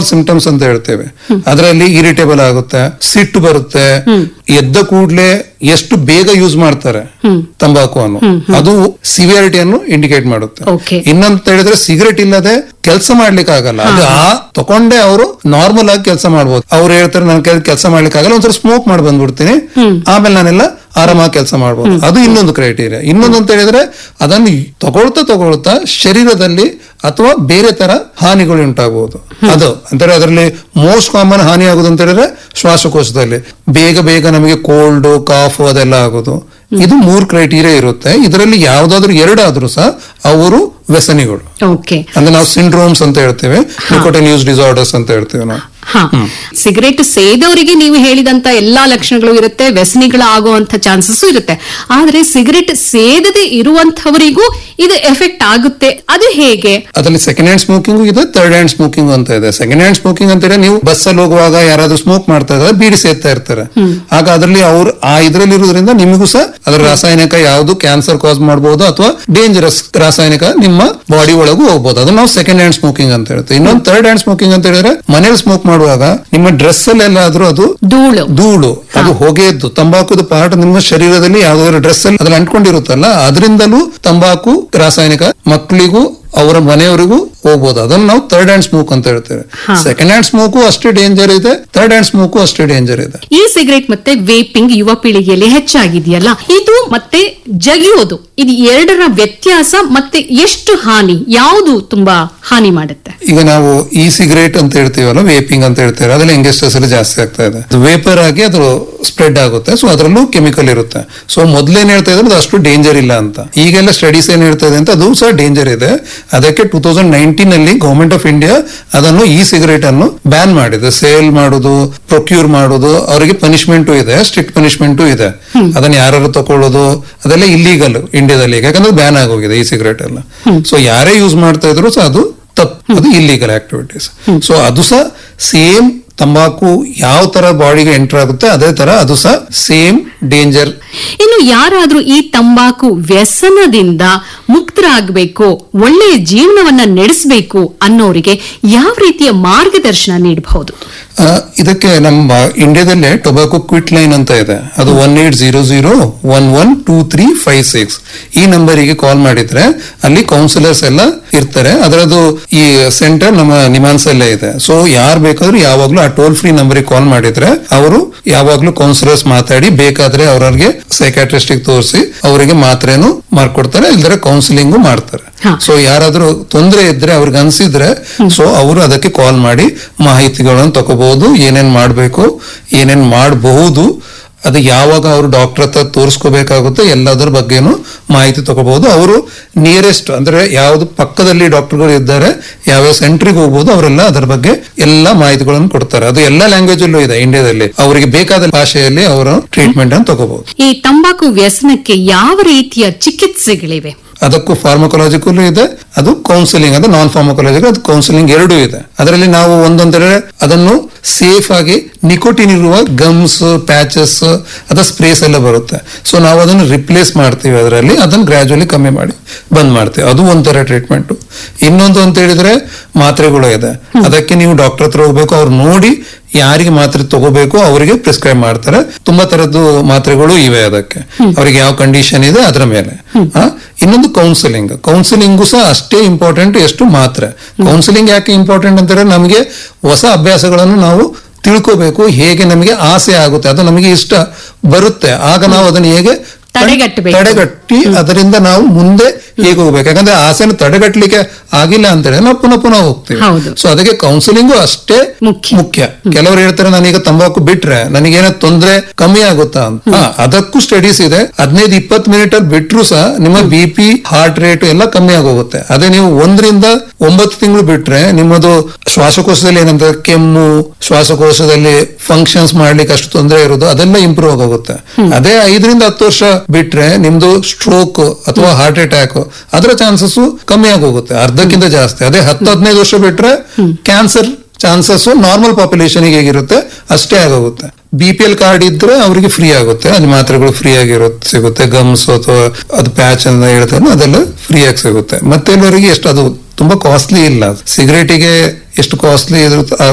Symptoms ಅಂತ ಹೇಳ್ತೇವೆ ಅದರಲ್ಲಿ ಇರಿಟೇಬಲ್ ಆಗುತ್ತೆ ಸಿಟ್ಟು ಬರುತ್ತೆ ಎದ್ದ ಕೂಡ್ಲೆ ಎಷ್ಟು ಬೇಗ ಯೂಸ್ ಮಾಡ್ತಾರೆ ತಂಬಾಕು ಅನ್ನು ಅದು ಸಿವಿಯಾರಿಟಿಯನ್ನು ಇಂಡಿಕೇಟ್ ಮಾಡುತ್ತೆ Okay. ಇನ್ನೊಂದು ಹೇಳಿದ್ರೆ ಸಿಗರೆಟ್ ಇಲ್ಲದೆ ಕೆಲಸ ಮಾಡ್ಲಿಕ್ಕೆ ಆಗಲ್ಲ ಅದು ಆ ತಕೊಂಡೇ ಅವರು ನಾರ್ಮಲ್ ಆಗಿ ಕೆಲಸ ಮಾಡ್ಬೋದು ಅವ್ರು ಹೇಳ್ತಾರೆ ನನ್ ಕೆಲಸ ಮಾಡ್ಲಿಕ್ಕೆ ಆಗಲ್ಲ ಒಂದ್ಸಲ ಸ್ಮೋಕ್ ಮಾಡಿ ಬಂದ್ಬಿಡ್ತೀನಿ ಆಮೇಲೆ ನಾನೆಲ್ಲ ಆರಾಮಾಗಿ ಕೆಲಸ ಮಾಡ್ಬೋದು ಅದು ಇನ್ನೊಂದು ಕ್ರೈಟೀರಿಯಾ ಇನ್ನೊಂದು ಅಂತ ಹೇಳಿದ್ರೆ ಅದನ್ನು ತಗೊಳ್ತಾ ತಗೊಳ್ತಾ ಶರೀರದಲ್ಲಿ ಅಥವಾ ಬೇರೆ ತರ ಹಾನಿಗಳು ಉಂಟಾಗಬಹುದು ಅದು ಅಂದ್ರೆ ಅದರಲ್ಲಿ ಮೋಸ್ಟ್ ಕಾಮನ್ ಹಾನಿ ಆಗುದು ಅಂತ ಹೇಳಿದ್ರೆ ಶ್ವಾಸಕೋಶದಲ್ಲಿ ಬೇಗ ಬೇಗ ನಮಗೆ ಕೋಲ್ಡ್ ಕಾಫ್ ಅದೆಲ್ಲ ಆಗೋದು ಇದು ಮೂರ್ ಕ್ರೈಟೀರಿಯಾ ಇರುತ್ತೆ ಇದರಲ್ಲಿ ಯಾವ್ದಾದ್ರು ಎರಡಾದ್ರೂ ಸಹ ಅವರು ವ್ಯಸನಿಗಳು ಓಕೆ ಅಂದ್ರೆ ನಾವು ಸಿಂಡ್ರೋಮ್ಸ್ ಅಂತ ಹೇಳ್ತೇವೆ ನಿಕೋಟಿನ್ ಯೂಸ್ ಡಿಸಾರ್ಡರ್ಸ್ ಅಂತ ಹೇಳ್ತೇವೆ ನಾವು ಹಾ ಸಿಗರೇಟ್ ಸೇದವರಿಗೆ ನೀವು ಹೇಳಿದಂತ ಎಲ್ಲಾ ಲಕ್ಷಣಗಳು ಇರುತ್ತೆ ವ್ಯಸನಿಗಳು ಆಗುವಂತ ಚಾನ್ಸಸ್ ಇರುತ್ತೆ ಆದ್ರೆ ಸಿಗರೇಟ್ ಸೇದದೆ ಇರುವಂತವರಿಗೂ ಇದು ಎಫೆಕ್ಟ್ ಆಗುತ್ತೆ ಅದು ಹೇಗೆ ಅದರಲ್ಲಿ ಸೆಕೆಂಡ್ ಹ್ಯಾಂಡ್ ಸ್ಮೋಕಿಂಗ್ ಇದೆ ಥರ್ಡ್ ಹ್ಯಾಂಡ್ ಸ್ಮೋಕಿಂಗ್ ಅಂತ ಇದೆ ಸೆಕೆಂಡ್ ಹ್ಯಾಂಡ್ ಸ್ಮೋಕಿಂಗ್ ಅಂತ ಹೇಳಿದ್ರೆ ನೀವು ಬಸ್ ಅಲ್ಲಿ ಹೋಗುವಾಗ ಯಾರಾದ್ರೂ ಸ್ಮೋಕ್ ಮಾಡ್ತಾ ಇದ್ದಾರೆ ಬೀಡಿ ಸೇರ್ತಾ ಇರ್ತಾರೆ ಆಗ ಅದರಲ್ಲಿ ಅವ್ರು ಆ ಇದ್ರಲ್ಲಿ ಇರೋದ್ರಿಂದ ನಿಮಗೂ ಸಹ ಅದರ ರಾಸಾಯನಿಕ ಯಾವುದು ಕ್ಯಾನ್ಸರ್ ಕಾಸ್ ಮಾಡಬಹುದು ಅಥವಾ ಡೇಂಜರಸ್ ರಾಸಾಯನಿಕ ನಿಮ್ಮ ಬಾಡಿ ಒಳಗೂ ಹೋಗ್ಬೋದು ಅದು ನಾವು ಸೆಕೆಂಡ್ ಹ್ಯಾಂಡ್ ಸ್ಮೋಕಿಂಗ್ ಅಂತ ಹೇಳ್ತೇವೆ ಇನ್ನೊಂದು ಥರ್ಡ್ ಹ್ಯಾಂಡ್ ಸ್ಮೋಕಿಂಗ್ ಅಂತ ಹೇಳಿದ್ರೆ ಮನೇಲಿ ಸ್ಮೋಕ್ ಮಾಡುವಾಗ ನಿಮ್ಮ ಡ್ರೆಸ್ ಅಲ್ಲಿ ಎಲ್ಲಾದ್ರೂ ಅದು ಧೂಳು ಧೂಳು ಅದು ಹೊಗೆದ್ದು ತಂಬಾಕುದ ಪಾರ್ಟ್ ನಿಮ್ಮ ಶರೀರದಲ್ಲಿ ಯಾವ್ದಾದ್ರು ಡ್ರೆಸ್ ಅಲ್ಲಿ ಅದ್ರಲ್ಲಿ ಅಂಟ್ಕೊಂಡಿರುತ್ತಲ್ಲ ಅದರಿಂದಲೂ ತಂಬಾಕು ರಾಸಾಯನಿಕ ಮಕ್ಕಳಿಗೂ ಅವರ ಮನೆಯವರಿಗೂ ಹೋಗ್ಬೋದು ಅದನ್ನ ನಾವು ಥರ್ಡ್ ಹ್ಯಾಂಡ್ ಸ್ಮೋಕ್ ಅಂತ ಹೇಳ್ತೇವೆ ಸೆಕೆಂಡ್ ಹ್ಯಾಂಡ್ ಸ್ಮೋಕು ಅಷ್ಟೇ ಡೇಂಜರ್ ಇದೆ ಥರ್ಡ್ ಹ್ಯಾಂಡ್ ಸ್ಮೋಕು ಅಷ್ಟೇ ಡೇಂಜರ್ ಇದೆ ಈ ಸಿಗರೇಟ್ ಮತ್ತೆ ವೇಪಿಂಗ್ ಯುವ ಪೀಳಿಗೆಯಲ್ಲಿ ಹೆಚ್ಚಾಗಿದೆಯಲ್ಲ ಇದು ಮತ್ತೆ ಜಗಿಯೋದು ಇದು ಎರಡರ ವ್ಯತ್ಯಾಸ ಮತ್ತೆ ಎಷ್ಟು ಹಾನಿ ಯಾವುದು ತುಂಬಾ ಹಾನಿ ಮಾಡುತ್ತೆ ಈಗ ನಾವು ಈ ಸಿಗರೇಟ್ ಅಂತ ಹೇಳ್ತೀವಲ್ಲ ವೇಪಿಂಗ್ ಅಂತ ಹೇಳ್ತೇವೆ ಅದ್ರಲ್ಲಿ ಯಂಗೆಸ್ಟರ್ಸ್ ಅಲ್ಲಿ ಜಾಸ್ತಿ ಆಗ್ತಾ ಇದೆ ವೇಪರ್ ಆಗಿ ಅದು ಸ್ಪ್ರೆಡ್ ಆಗುತ್ತೆ ಸೊ ಅದರಲ್ಲೂ ಕೆಮಿಕಲ್ ಇರುತ್ತೆ ಸೊ ಮೊದ್ಲೇನ್ ಹೇಳ್ತಾ ಇದ್ರೆ ಅದು ಅಷ್ಟು ಡೇಂಜರ್ ಇಲ್ಲ ಅಂತ ಈಗೆಲ್ಲ ಸ್ಟಡೀಸ್ ಏನ್ ಹೇಳ್ತಾ ಇದೆ ಅಂತ ಅದು ಸಹ ಡೇಂಜರ್ ಇದೆ ಅದಕ್ಕೆ ಟೂ ತೌಸಂಡ್ ನೈನ್ಟೀನ್ ಅಲ್ಲಿ ಗವರ್ಮೆಂಟ್ ಆಫ್ ಇಂಡಿಯಾ ಅದನ್ನು ಈ ಸಿಗರೇಟ್ ಅನ್ನು ಬ್ಯಾನ್ ಮಾಡಿದೆ ಸೇಲ್ ಮಾಡುದು ಪ್ರೊಕ್ಯೂರ್ ಮಾಡುದು ಅವರಿಗೆ ಪನಿಷ್ಮೆಂಟ್ ಇದೆ ಸ್ಟ್ರಿಕ್ಟ್ ಪನಿಷ್ಮೆಂಟ್ ಇದೆ ಅದನ್ನ ಯಾರು ತಕೊಳ್ಳೋದು ಅದೆಲ್ಲ ಇಲ್ಲೀಗಲ್ ಇಂಡಿಯಾದಲ್ಲಿ ಈಗ ಯಾಕಂದ್ರೆ ಬ್ಯಾನ್ ಆಗೋಗಿದೆ ಈ ಸಿಗರೇಟ್ ಎಲ್ಲ ಸೊ ಯಾರೇ ಯೂಸ್ ಮಾಡ್ತಾ ಇದ್ರು ಸಹ ಅದು ತಪ್ಪು ಅದು ಇಲ್ಲಿಗಲ್ ಆಕ್ಟಿವಿಟೀಸ್ ಸೊ ಅದು ಸಹ ಸೇಮ್ ತಂಬಾಕು ಯಾವ ತರ ಬಾಡಿಗೆ ಎಂಟರ್ ಆಗುತ್ತೆ ಅದೇ ತರ ಅದು ಸಹ ಸೇಮ್ ಡೇಂಜರ್ ಇನ್ನು ಯಾರಾದ್ರೂ ಈ ತಂಬಾಕು ವ್ಯಸನದಿಂದ ಮುಕ್ತರಾಗಬೇಕು ಒಳ್ಳೆಯ ಜೀವನವನ್ನ ನಡೆಸಬೇಕು ಅನ್ನೋರಿಗೆ ಯಾವ ರೀತಿಯ ಮಾರ್ಗದರ್ಶನ ನೀಡಬಹುದು ಇದಕ್ಕೆ ನಮ್ಮ ಇಂಡಿಯಾದಲ್ಲೇ ಟೊಬ್ಯಾಕೊ ಕ್ವಿಟ್ ಲೈನ್ ಅಂತ ಇದೆ ಅದು one eight zero zero one one two three five six ಈ ನಂಬರಿಗೆ ಕಾಲ್ ಮಾಡಿದ್ರೆ ಅಲ್ಲಿ ಕೌನ್ಸಿಲರ್ಸ್ ಎಲ್ಲ ಇರ್ತಾರೆ ಅದರದ್ದು ಈ ಸೆಂಟರ್ ನಮ್ಮ ನಿಮಾನ್ಸ್ ಅಲ್ಲೇ ಇದೆ ಸೊ ಯಾರು ಬೇಕಾದ್ರೂ ಯಾವಾಗ್ಲೂ ಆ ಟೋಲ್ ಫ್ರೀ ನಂಬರಿಗೆ ಕಾಲ್ ಮಾಡಿದ್ರೆ ಅವರು ಯಾವಾಗ್ಲೂ ಕೌನ್ಸಿಲರ್ಸ್ ಮಾತಾಡಿ ಬೇಕಾದ್ರೆ ಅವ್ರಿಗೆ ಸೈಕಾಟ್ರಿಸ್ಟಿಕ್ ತೋರಿಸಿ ಅವರಿಗೆ ಮಾತ್ರೆನು ಮಾಡ್ಕೊಡ್ತಾರೆ ಇಲ್ದ್ರೆ ಕೌನ್ಸಿಲಿಂಗು ಮಾಡ್ತಾರೆ ಹಾ. ಸೊ ಯಾರಾದ್ರೂ ತೊಂದರೆ ಇದ್ರೆ ಅವ್ರಿಗೆ ಅನ್ಸಿದ್ರೆ ಸೊ ಅವರು ಅದಕ್ಕೆ ಕಾಲ್ ಮಾಡಿ ಮಾಹಿತಿಗಳನ್ನು ತಗೋಬಹುದು ಏನೇನ್ ಮಾಡ್ಬೇಕು ಏನೇನ್ ಮಾಡಬಹುದು ಅದು ಯಾವಾಗ ಅವರು ಡಾಕ್ಟರ್ ಹತ್ರ ತೋರಿಸ್ಕೋಬೇಕಾಗುತ್ತೆ ಎಲ್ಲದರ ಬಗ್ಗೆನು ಮಾಹಿತಿ ತಗೋಬಹುದು ಅವರು ನಿಯರೆಸ್ಟ್ ಅಂದ್ರೆ ಯಾವ್ದು ಪಕ್ಕದಲ್ಲಿ ಡಾಕ್ಟರ್ಗಳು ಇದ್ದಾರೆ ಯಾವ್ಯಾವ ಸೆಂಟ್ರಿಗೆ ಹೋಗ್ಬೋದು ಅವರೆಲ್ಲ ಅದರ ಬಗ್ಗೆ ಎಲ್ಲಾ ಮಾಹಿತಿಗಳನ್ನು ಕೊಡ್ತಾರೆ ಅದು ಎಲ್ಲ ಲ್ಯಾಂಗ್ವೇಜ್ ಅಲ್ಲೂ ಇದೆ ಇಂಡಿಯಾದಲ್ಲಿ ಅವರಿಗೆ ಬೇಕಾದ ಭಾಷೆಯಲ್ಲಿ ಅವರು ಟ್ರೀಟ್ಮೆಂಟ್ ಅನ್ನು ತಗೋಬಹುದು ಈ ತಂಬಾಕು ವ್ಯಸನಕ್ಕೆ ಯಾವ ರೀತಿಯ ಚಿಕಿತ್ಸೆಗಳಿವೆ ಅದಕ್ಕೂ ಫಾರ್ಮಕೊಲಾಜಿಕಲ್ ಇದೆ ಅದು ಕೌನ್ಸಿಲಿಂಗ್ ಅದು ನಾನ್ ಫಾರ್ಮಕೊಲಾಜಿಕಲ್ ಅದು ಕೌನ್ಸಿಲಿಂಗ್ ಎರಡೂ ಇದೆ ಅದರಲ್ಲಿ ನಾವು ಒಂದೊಂದರೆ ಅದನ್ನು ಸೇಫ್ ಆಗಿ ನಿಕೋಟಿನ್ ಇರುವ ಗಮ್ಸ್ ಪ್ಯಾಚಸ್ ಅದ ಸ್ಪ್ರೇಸ್ ಎಲ್ಲ ಬರುತ್ತೆ ಸೊ ನಾವು ಅದನ್ನು ರಿಪ್ಲೇಸ್ ಮಾಡ್ತೀವಿ ಅದರಲ್ಲಿ ಅದನ್ನು ಗ್ರಾಜುವಲಿ ಕಮ್ಮಿ ಮಾಡಿ ಬಂದ್ ಮಾಡ್ತೀವಿ ಅದು ಒಂಥರ ಟ್ರೀಟ್ಮೆಂಟ್ ಇನ್ನೊಂದು ಅಂತ ಹೇಳಿದ್ರೆ ಮಾತ್ರೆಗಳು ಇದೆ ಅದಕ್ಕೆ ನೀವು ಡಾಕ್ಟರ್ ಹತ್ರ ಹೋಗ್ಬೇಕು ಅವ್ರು ನೋಡಿ ಯಾರಿಗೆ ಮಾತ್ರೆ ತಗೋಬೇಕು ಅವರಿಗೆ ಪ್ರಿಸ್ಕ್ರೈಬ್ ಮಾಡ್ತಾರೆ ತುಂಬಾ ತರದ್ದು ಮಾತ್ರೆಗಳು ಇವೆ ಅದಕ್ಕೆ ಅವರಿಗೆ ಯಾವ ಕಂಡೀಷನ್ ಇದೆ ಅದರ ಮೇಲೆ ಆ, ಇನ್ನೊಂದು ಕೌನ್ಸಿಲಿಂಗ್ ಕೌನ್ಸಿಲಿಂಗು ಸಹ ಅಷ್ಟೇ ಇಂಪಾರ್ಟೆಂಟ್ ಎಷ್ಟು ಮಾತ್ರೆ ಕೌನ್ಸಿಲಿಂಗ್ ಯಾಕೆ ಇಂಪಾರ್ಟೆಂಟ್ ಅಂತಂದ್ರೆ ನಮಗೆ ಹೊಸ ಅಭ್ಯಾಸಗಳನ್ನು ನಾವು ತಿಳ್ಕೋಬೇಕು ಹೇಗೆ ನಮಗೆ ಆಸೆ ಆಗುತ್ತೆ ಅದು ನಮಗೆ ಇಷ್ಟ ಬರುತ್ತೆ ಆಗ ನಾವು ಅದನ್ನು ಹೇಗೆ ತಡೆಗಟ್ಟಬೇಕು. ತಡೆಗಟ್ಟಿ ಅದರಿಂದ ನಾವು ಮುಂದೆ ಹೇಗೆ ಹೋಗ್ಬೇಕು ಯಾಕಂದ್ರೆ ಆಸೆನ ತಡೆಗಟ್ಟಲಿಕ್ಕೆ ಆಗಿಲ್ಲ ಅಂತ ಹೇಳಿ ನಾವು ಪುನಃ ಪುನಃ ಹೋಗ್ತೀವಿ ಹೌದು. ಸೊ ಅದಕ್ಕೆ ಕೌನ್ಸಿಲಿಂಗು ಅಷ್ಟೇ ಮುಖ್ಯ. ಮುಖ್ಯ ಕೆಲವರು ಹೇಳ್ತಾರೆ ನಾನೀಗ ತಂಬಾಕು ಬಿಟ್ರೆ ನನಗೇನೋ ತೊಂದ್ರೆ ಕಮ್ಮಿ ಆಗುತ್ತಾ ಅಂತ ಹಾ, ಅದಕ್ಕೂ ಸ್ಟಡೀಸ್ ಇದೆ ಹದಿನೈದು ಇಪ್ಪತ್ತು ಮಿನಿಟ್ ಅಲ್ಲಿ ಬಿಟ್ರು ಸಹ ನಿಮ್ಮ ಬಿ ಪಿ ಹಾರ್ಟ್ ರೇಟ್ ಎಲ್ಲ ಕಮ್ಮಿ ಆಗೋಗುತ್ತೆ ಅದೇ ನೀವು ಒಂದರಿಂದ ಒಂಬತ್ತು ತಿಂಗಳು ಬಿಟ್ರೆ ನಿಮ್ಮದು ಶ್ವಾಸಕೋಶದಲ್ಲಿ ಏನಂತ ಕೆಮ್ಮು ಶ್ವಾಸಕೋಶದಲ್ಲಿ ಫಂಕ್ಷನ್ಸ್ ಮಾಡ್ಲಿಕ್ಕೆ ಅಷ್ಟು ತೊಂದರೆ ಇರೋದು ಅದೆಲ್ಲ ಇಂಪ್ರೂವ್ ಆಗೋಗುತ್ತೆ ಅದೇ ಐದರಿಂದ ಹತ್ತು ವರ್ಷ ಬಿಟ್ರೆ ನಿಮ್ದು ಸ್ಟ್ರೋಕ್ ಅಥವಾ ಹಾರ್ಟ್ ಅಟ್ಯಾಕ್ ಅದರ ಚಾನ್ಸಸ್ ಕಮ್ಮಿ ಆಗೋಗುತ್ತೆ ಅರ್ಧಕ್ಕಿಂತ ಜಾಸ್ತಿ ಅದೇ ಹತ್ತು ಹದಿನೈದು ವರ್ಷ ಬಿಟ್ರೆ ಕ್ಯಾನ್ಸರ್ ಚಾನ್ಸಸ್ ನಾರ್ಮಲ್ ಪಾಪ್ಯುಲೇಷನ್ ಹೇಗಿರುತ್ತೆ ಅಷ್ಟೇ ಆಗೋಗುತ್ತೆ ಬಿ ಪಿ ಎಲ್ ಕಾರ್ಡ್ ಇದ್ರೆ ಅವರಿಗೆ ಫ್ರೀ ಆಗುತ್ತೆ ಅದು ಮಾತ್ರೆಗಳು ಫ್ರೀ ಆಗಿರುತ್ತೆ ಸಿಗುತ್ತೆ ಗಮ್ಸ್ ಅಥವಾ ಅದು ಪ್ಯಾಚ್ ಅಂತ ಹೇಳ್ತಾರೆ ಅದೆಲ್ಲ ಫ್ರೀ ಆಗಿ ಸಿಗುತ್ತೆ ಮತ್ತೆ ಎಲ್ಲರಿಗೆ ಎಷ್ಟು ಅದು ತುಂಬಾ ಕಾಸ್ಟ್ಲಿ ಇಲ್ಲ ಸಿಗರೇಟಿಗೆ ಎಷ್ಟು ಕಾಸ್ಟ್ಲಿ ಇರುತ್ತೆ